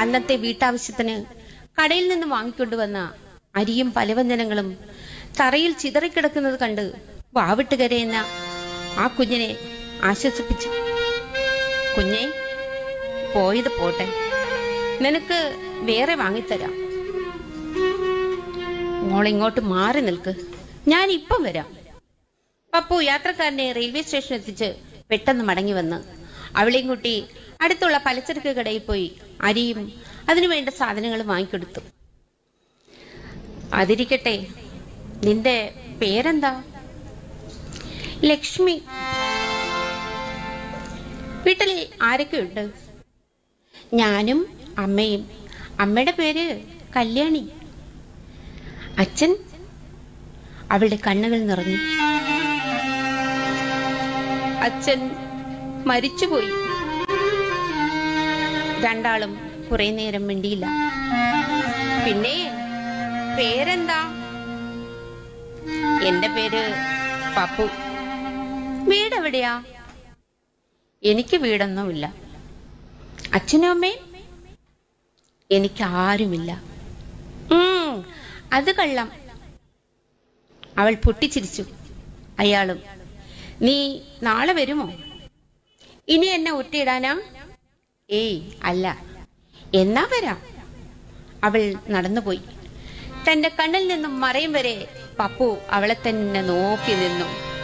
അന്നത്തെ വീട്ടാവശ്യത്തിന് കടയിൽ നിന്ന് വാങ്ങിക്കൊണ്ടുവന്ന അരിയും പലവ്യഞ്ജനങ്ങളും തറയിൽ ചിതറിക്കിടക്കുന്നത് കണ്ട് വാവിട്ട് കരയുന്ന ആ കുഞ്ഞിനെ ആശ്വസിപ്പിച്ചു കുഞ്ഞെ പോയത് പോട്ടെ നിനക്ക് വേറെ വാങ്ങിത്തരാം മോളിങ്ങോട്ട് മാറി നിൽക്ക് ഞാൻ ഇപ്പം വരാം പപ്പു യാത്രക്കാരനെ റെയിൽവേ സ്റ്റേഷൻ എത്തിച്ച് പെട്ടെന്ന് മടങ്ങി വന്ന് അവളെയും കൂട്ടി അടുത്തുള്ള പലചരക്ക് കടയിൽ പോയി അരിയും അതിനു വേണ്ട സാധനങ്ങളും വാങ്ങിക്കൊടുത്തു അതിരിക്കട്ടെ നിന്റെ പേരെന്താ ലക്ഷ്മി വീട്ടിൽ ആരൊക്കെയുണ്ട് ഞാനും അമ്മയും അമ്മയുടെ പേര് കല്യാണി അച്ഛൻ അവളുടെ കണ്ണുകൾ നിറഞ്ഞു അച്ഛൻ മരിച്ചുപോയി രണ്ടാളും കുറെ നേരം മിണ്ടിയില്ല പിന്നെ പേരെന്താ എന്റെ പേര് പപ്പു വീട് എവിടെയാ എനിക്ക് വീടൊന്നുമില്ല അച്ഛനും അമ്മയും എനിക്ക് ആരുമില്ല ഉം, അത് കള്ളം അവൾ പൊട്ടിച്ചിരിച്ചു അയാളും നീ നാളെ വരുമോ ഇനി എന്നെ ഒറ്റയിടാനാ ഏയ് അല്ല എന്നാ വരാം അവൾ നടന്നുപോയി തന്റെ കണ്ണിൽ നിന്നും മറയും വരെ പപ്പു അവളെ തന്നെ നോക്കി നിന്നു